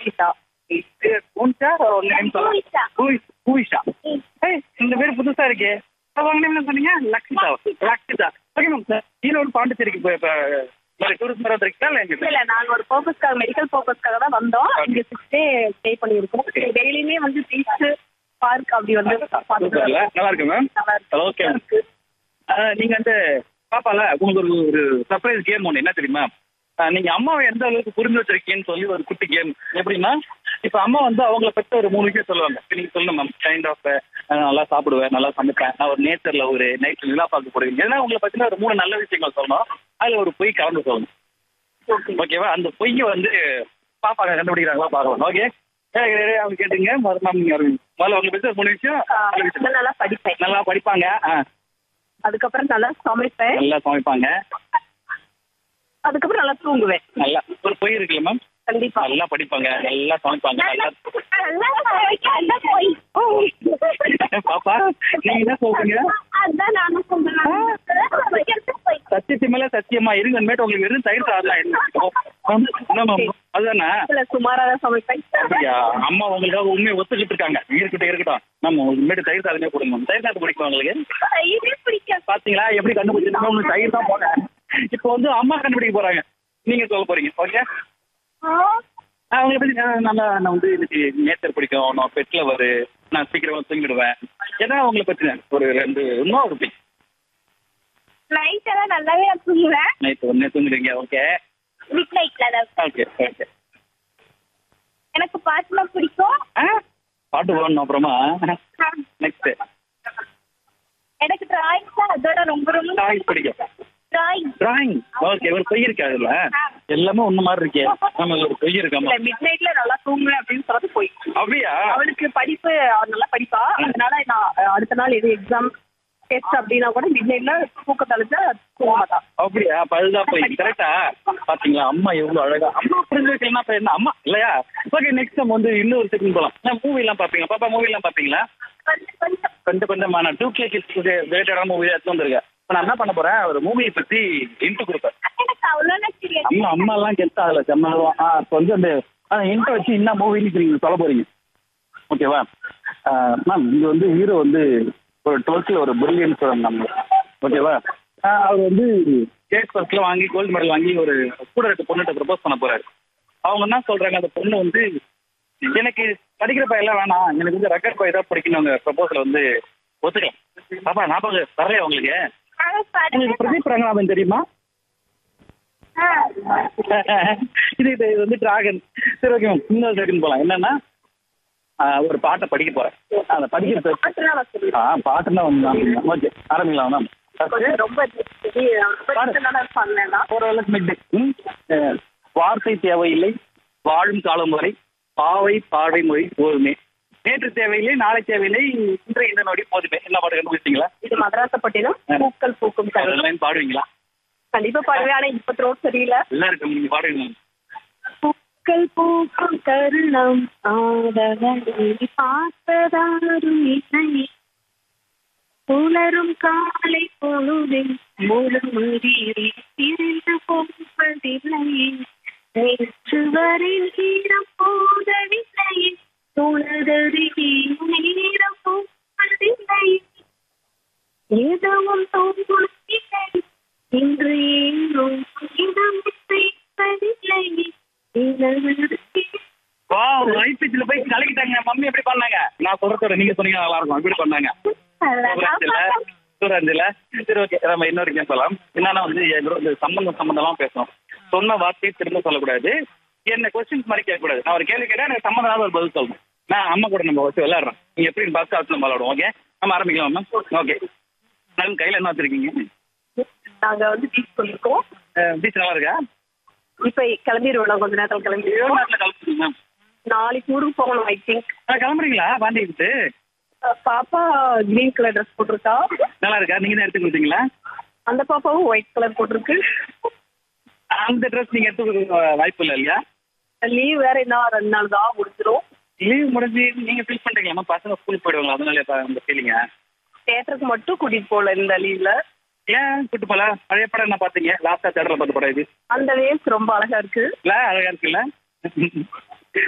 லக்ஷிதா பூன்ஷா ஒரு நேம் பூயிஷா. பூயிஷா ஏய் இந்த பேர் புதுசா இருக்கே அப்ப உங்க நேம் என்ன சொன்னீங்க Lakshitha Lakshitha okay ma'am sir Erode பாண்டிச்சேரிக்கு போய் இப்போ மாதிரி டூரிஸ்ட் மாதிரி இருக்கா இல்லை எங்க இல்ல நாங்க ஒரு பர்பஸ்க்காக மெடிக்கல் பர்பஸ்க்காக தான் வந்தோம் Okay. இங்க சிக்ஸ் டே ஸ்டே பண்ணியிருக்கோம் Okay. டெய்லியுமே வந்து பீச் பார்க் அப்படி வந்து சூப்பர்ல நல்லா இருக்கு மேம் நல்லா இருக்கு. ஓகே நீங்க வந்து பாப்பால உங்களுக்கு ஒரு ஒரு சர்ப்ரைஸ் கேம் ஒன்று என்ன தெரியுமா ஆஹ் நீங்க அம்மாவை எந்த அளவுக்கு புரிஞ்சு வச்சிருக்கீங்கன்னு சொல்லி ஒரு குட்டி கேம் எப்படின்னா இப்ப அம்மா வந்து அவங்கள பத்தி ஒரு மூணு விஷயம் சொல்லுவாங்க இப்ப நீங்க சொல்லணும் மேம் கைண்ட் ஆஃப் நல்லா சாப்பிடுவேன் நல்லா சமைப்பேன் நான் ஒரு நேச்சர்ல ஒரு நைட் நிலா பார்க்க போடுவீங்க ஏன்னா உங்களை பத்தின ஒரு மூணு நல்ல விஷயங்கள் சொல்லணும் அதுல ஒரு பொய் கலந்து சொல்லணும் Okay. ஓகேவா அந்த பொய்யை வந்து பாப்பா கண்டுபிடிக்கிறாங்களா பார்க்கலாம் ஓகே அவங்க கேட்டுங்க மறுநாள் நீங்க வருவீங்க முதல்ல உங்களை பத்தி ஒரு மூணு விஷயம் ஆஹ் நல்ல விஷயம். நான் நல்லா படிப்பேன் நல்லா படிப்பாங்க ஆ, அதுக்கப்புறம் நல்லா சமைப்பேன் நல்லா சமைப்பாங்க அதுக்கப்புறம் நல்லா தூங்குவேன் நல்லா ஒரு பொய் இருக்குல்ல மேம் கண்டிப்பா நல்லா படிப்பாங்க நல்லா சமைப்பாங்க நல்லா பாப்பா நீங்க என்ன சொல்றீங்க சத்தியத்து மேல சத்தியமா இருங்க மேட்டு உங்களுக்கு வெறும் தயிர் சாதம் என்ன மேம் அதுதானே சுமாராக சமைப்பேன் அப்படியா அம்மா உங்களுக்காக உண்மையை ஒத்துக்கிட்டு இருக்காங்க இருக்கட்டும் இருக்கட்டும் நம்ம உங்களுக்கு மேட்டு தயிர் சாதமே கொடுங்க மேம் தயிர் சாதம் பிடிக்கும் உங்களுக்கு தயிரே பிடிக்காது பாத்தீங்களா எப்படி கண்டுபிடிச்சிருக்காங்க உங்களுக்கு தயிர் தான் போங்க இப்போ வந்து அம்மா கண்டுபிடிக்க போறாங்க நீங்க சொல்ல போறீங்க ஓகே அவங்களை பத்தி நான் நல்லா நான் வந்து எனக்கு நேச்சர் பிடிக்கும் நான் பெட் லவர் நான் சீக்கிரமா தூங்கிடுவேன் ஏன்னா அவங்களை பத்தி ஒரு ரெண்டு இன்னும் ஒரு பிக் நைட் எல்லாம் நல்லாவே தூங்குவேன் நைட் ஒன்னே தூங்கிடுவீங்க ஓகே மிட் நைட்ல ஓகே ஓகே எனக்கு பாட்டுலாம் பிடிக்கும் ஆ பாட்டு போடணும் அப்புறமா நெக்ஸ்ட் எனக்கு டிராயிங்ஸ் தான் அதோட ரொம்ப ரொம்ப டிராயிங் பிடிக்கும் டிராயிங் டிராயிங் ஓகே ஒரு பொய் இருக்கு அதுல எல்லாமே ஒண்ணு மாதிரி இருக்கே நம்ம ஒரு பொய் இருக்காமா மிட் நைட்ல நல்லா தூங்குவேன் அப்படின்னு சொல்றது போய் அப்படியா அவளுக்கு படிப்பு அவ நல்லா படிப்பா அதனால நான் அடுத்த நாள் எது எக்ஸாம் டெஸ்ட் அப்படின்னா கூட மிட் நைட்ல தூக்க தலைச்சா தூங்க மாட்டா அப்படியா அப்ப அதுதான் போய் கரெக்டா பாத்தீங்களா அம்மா எவ்வளவு அழகா அம்மா புரிஞ்சு வைக்கலாம் அப்ப என்ன அம்மா இல்லையா ஓகே நெக்ஸ்ட் நம்ம வந்து இன்னொரு செகண்ட் போலாம் நான் மூவி எல்லாம் பாப்பீங்களா பாப்பா மூவி எல்லாம் பாப்பீங்களா கொஞ்சம் கொஞ்சம் கொஞ்சம் கொஞ்சமா நான் டூ கே கிட்ஸ் ரிலேட்டடான மூவி எடுத்து வந்திருக்கேன் இப்போ நான் என்ன பண்ண போறேன் ஒரு மூவியை பத்தி இன்ட்டு கொடுப்பேன் எனக்கு அவ்வளோ தெரியாது அம்மா அம்மா எல்லாம் கெஸ்ட் ஆகல செம்ம ஆ இப்போ வந்து அந்த இன்ட்டு வச்சு என்ன மூவின்னு நீங்க சொல்ல போறீங்க ஓகேவா மேம் இங்க வந்து ஹீரோ வந்து ஒரு டுவெல்த்தில் ஒரு பிரில்லியன் ஸ்டூடெண்ட் நம்ம ஓகேவா ஆஹ் அவர் வந்து ஸ்டேட் ஃபர்ஸ்ட்ல வாங்கி கோல்டு மெடல் வாங்கி ஒரு கூட இருக்க பொண்ணுகிட்ட ப்ரப்போஸ் பண்ண போறாரு அவங்க என்ன சொல்றாங்க அந்த பொண்ணு வந்து எனக்கு படிக்கிற பையெல்லாம் வேணாம் எனக்கு வந்து ரெக்கார்ட் பையன் தான் படிக்கணும் அவங்க ப்ரப்போசல் வந்து ஒத்துக்கலாம் பாப்பா ஞாபகம் வரலையா உங்களுக்கு உங்களுக்கு பிரதீப் ரங்கநாதன் தெரியுமா இது இது இது வந்து டிராகன் சரி ஓகே மேம் இன்னொரு செகண்ட் போலாம் என்னன்னா ஆஹ் ஒரு பாட்டை படிக்க போறேன் அந்த படிக்கிறது பாட்டுலாம் நான் சொல்லுவேன் ஆ பாட்டுனா ஒன்று ஓகே ஆரம்பிக்கலாம் மேம் கொஞ்சம் ரொம்ப தெரிய- ரொம்ப டிஸ்டன்டான பண்ணேன்னா ஓரளவுக்கு மிட் ம் அஹ், வார்த்தை தேவையில்லை வாழும் காலம் வரை பாவை பாடை மொழி போதுமே நேற்று தேவையில்லை நாளை தேவையில்லை இன்றைய இந்த நொடி போதுமே என்ன பாட்டு கண்டுபிடிச்சிங்களா இது மதராசப்பட்டினம் பூக்கள் பூக்கும் தருணம் லைன் பாடுவீங்களா கண்டிப்பா பாடுவேன் ஆனா இப்ப த்ரோட் சரியில்லை எல்லாம் இருக்கு நீங்க பாடுவீங்க பூக்கள் பூக்கும் தருணம் ஆதவனை பார்த்ததாரும் இசை புலரும் காலை பொழுதில் முழுமதியில் பிரிந்து போவதில்லை நேற்று வரை ஈரம் போதவில்லை துணதறி நேரம் போவதில்லை எதுவும் தோன்றுவதில்லை இன்று ஏனும் இதம் செய்வதில்லை வா ஐபிஎஸ்ல போய் கலக்கிட்டாங்க மம்மி எப்படி பண்ணாங்க நான் சொல்றதோட நீங்க சொன்னீங்க நல்லா இருக்கும் எப்படி பண்ணாங்க சூரஞ்சில சூரஞ்சில சரி ஓகே நம்ம இன்னொரு கேம் சொல்லலாம் என்னன்னா வந்து எங்களோட இந்த சம்பந்தம் சம்பந்தமா பேசணும் சொன்ன வார்த்தையை திரும்ப சொல்லக்கூடாது என்ன கொஸ்டின்ஸ் மாதிரி கேட்கக்கூடாது நான் ஒரு கேள்வி கேட்டா எனக்கு சம்மந்தம் ஒரு பதில் சொல்லணும் நான் அம்மா கூட நம்ம வச்சு விளையாடுறோம் நீங்க எப்படி பாஸ் ஆச்சு நம்ம விளையாடுவோம் ஓகே நம்ம ஆரம்பிக்கலாம் மேம் ஓகே மேம் கையில என்ன வச்சிருக்கீங்க நாங்க வந்து பீச் போயிருக்கோம் பீச் நல்லா இருக்கா இப்ப கிளம்பிடுவோம் நான் கொஞ்ச நேரத்துல கிளம்பிடுவோம் எவ்வளோ நேரத்தில் கலந்துருக்கீங்க மேம் நாளைக்கு ஊருக்கு போகணும் ஐ திங்க் கிளம்புறீங்களா பாண்டி விட்டு பாப்பா கிரீன் கலர் ட்ரெஸ் போட்டிருக்கா நல்லா இருக்கா நீங்க தான் எடுத்து கொடுத்தீங்களா அந்த பாப்பாவும் ஒயிட் கலர் போட்டிருக்கு அந்த ட்ரெஸ் நீங்க எடுத்து கொடுக்க வாய்ப்பு இல்லை இல்லையா லீவ் வேற இன்னும் ரெண்டு நாள் தான் முடிஞ்சிரும் லீவ் முடிஞ்சு நீங்க ஃபீல் பண்றீங்களா பசங்க ஸ்கூல் போயிடுவாங்க அதனால இப்ப அந்த ஃபீலிங்க தேட்டருக்கு மட்டும் கூட்டிட்டு போகல இந்த லீவ்ல ஏன் கூட்டு போல பழைய படம் என்ன பாத்தீங்க லாஸ்டா தேட்டர்ல பார்த்த படம் இது அந்த வேவ்ஸ் ரொம்ப அழகா இருக்கு இல்ல அழகா இருக்குல்ல